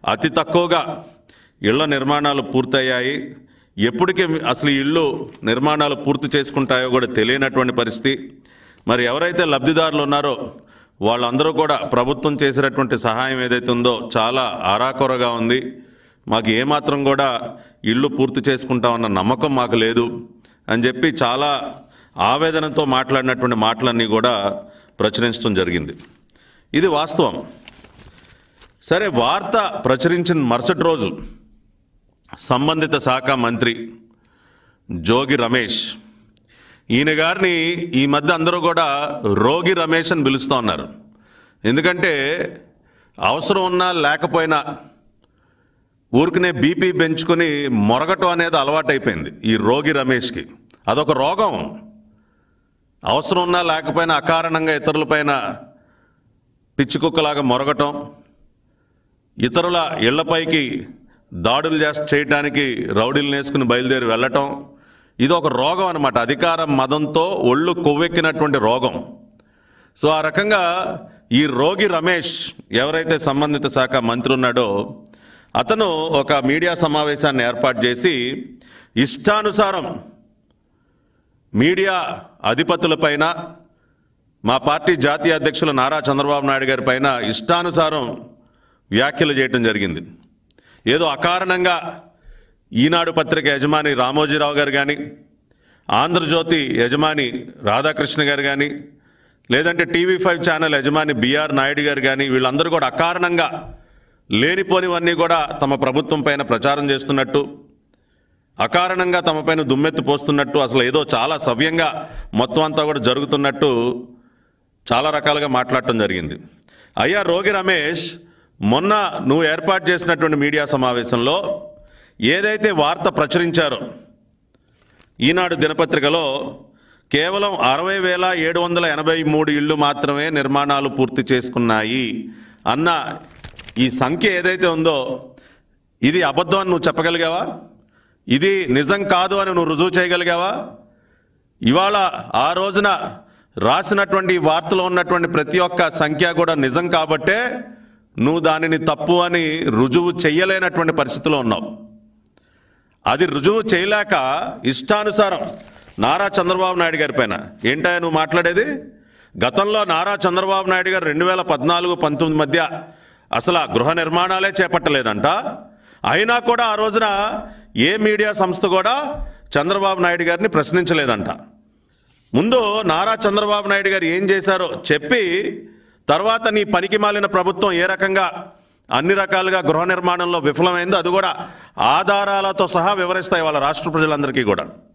అతి తక్కువగా ఇళ్ల నిర్మాణాలు పూర్తయ్యాయి ఎప్పటికి అసలు ఈ ఇళ్ళు నిర్మాణాలు పూర్తి చేసుకుంటాయో కూడా తెలియనటువంటి పరిస్థితి మరి ఎవరైతే లబ్ధిదారులు ఉన్నారో వాళ్ళందరూ కూడా ప్రభుత్వం చేసినటువంటి సహాయం ఏదైతే ఉందో చాలా ఆరాకొరగా ఉంది మాకు ఏమాత్రం కూడా ఇల్లు పూర్తి చేసుకుంటామన్న నమ్మకం మాకు లేదు అని చెప్పి చాలా ఆవేదనతో మాట్లాడినటువంటి మాటలన్నీ కూడా ప్రచురించడం జరిగింది ఇది వాస్తవం సరే వార్త ప్రచురించిన మరుసటి రోజు సంబంధిత శాఖ మంత్రి జోగి రమేష్ ఈయన గారిని ఈ మధ్య అందరూ కూడా రోగి రమేష్ అని పిలుస్తూ ఉన్నారు ఎందుకంటే అవసరం ఉన్నా లేకపోయినా ఊరికనే బీపీ పెంచుకొని మొరగటం అనేది అలవాటైపోయింది ఈ రోగి రమేష్కి అదొక రోగం అవసరం ఉన్నా లేకపోయినా అకారణంగా ఇతరులపైన పిచ్చి కుక్కలాగా మొరగటం ఇతరుల ఇళ్లపైకి దాడులు చేసి చేయడానికి రౌడీలు నేసుకుని బయలుదేరి వెళ్ళటం ఇది ఒక రోగం అనమాట అధికార మదంతో ఒళ్ళు కొవ్వెక్కినటువంటి రోగం సో ఆ రకంగా ఈ రోగి రమేష్ ఎవరైతే సంబంధిత శాఖ మంత్రి ఉన్నాడో అతను ఒక మీడియా సమావేశాన్ని ఏర్పాటు చేసి ఇష్టానుసారం మీడియా అధిపతులపైన మా పార్టీ జాతీయ అధ్యక్షులు నారా చంద్రబాబు నాయుడు గారి పైన ఇష్టానుసారం వ్యాఖ్యలు చేయటం జరిగింది ఏదో అకారణంగా ఈనాడు పత్రిక యజమాని రామోజీరావు గారు కానీ ఆంధ్రజ్యోతి యజమాని రాధాకృష్ణ గారు కానీ లేదంటే టీవీ ఫైవ్ ఛానల్ యజమాని బిఆర్ నాయుడు గారు కానీ వీళ్ళందరూ కూడా అకారణంగా లేనిపోనివన్నీ కూడా తమ ప్రభుత్వం పైన ప్రచారం చేస్తున్నట్టు అకారణంగా తమపైన దుమ్మెత్తి పోస్తున్నట్టు అసలు ఏదో చాలా సవ్యంగా మొత్తం అంతా కూడా జరుగుతున్నట్టు చాలా రకాలుగా మాట్లాడటం జరిగింది అయ్యా రోగి రమేష్ మొన్న నువ్వు ఏర్పాటు చేసినటువంటి మీడియా సమావేశంలో ఏదైతే వార్త ప్రచురించారో ఈనాడు దినపత్రికలో కేవలం అరవై వేల ఏడు వందల ఎనభై మూడు ఇళ్ళు మాత్రమే నిర్మాణాలు పూర్తి చేసుకున్నాయి అన్న ఈ సంఖ్య ఏదైతే ఉందో ఇది అబద్ధం అని నువ్వు చెప్పగలిగావా ఇది నిజం కాదు అని నువ్వు రుజువు చేయగలిగావా ఇవాళ ఆ రోజున రాసినటువంటి ఈ వార్తలో ఉన్నటువంటి ప్రతి ఒక్క సంఖ్య కూడా నిజం కాబట్టే నువ్వు దానిని తప్పు అని రుజువు చెయ్యలేనటువంటి పరిస్థితిలో ఉన్నావు అది రుజువు చేయలేక ఇష్టానుసారం నారా చంద్రబాబు నాయుడు గారి పైన ఏంటా నువ్వు మాట్లాడేది గతంలో నారా చంద్రబాబు నాయుడు గారు రెండు వేల పద్నాలుగు పంతొమ్మిది మధ్య అసలు ఆ గృహ నిర్మాణాలే చేపట్టలేదంట అయినా కూడా ఆ రోజున ఏ మీడియా సంస్థ కూడా చంద్రబాబు నాయుడు గారిని ప్రశ్నించలేదంట ముందు నారా చంద్రబాబు నాయుడు గారు ఏం చేశారో చెప్పి తర్వాత నీ పనికి మాలిన ప్రభుత్వం ఏ రకంగా అన్ని రకాలుగా గృహ నిర్మాణంలో విఫలమైందో అది కూడా ఆధారాలతో సహా వివరిస్తాయి వాళ్ళ రాష్ట్ర ప్రజలందరికీ కూడా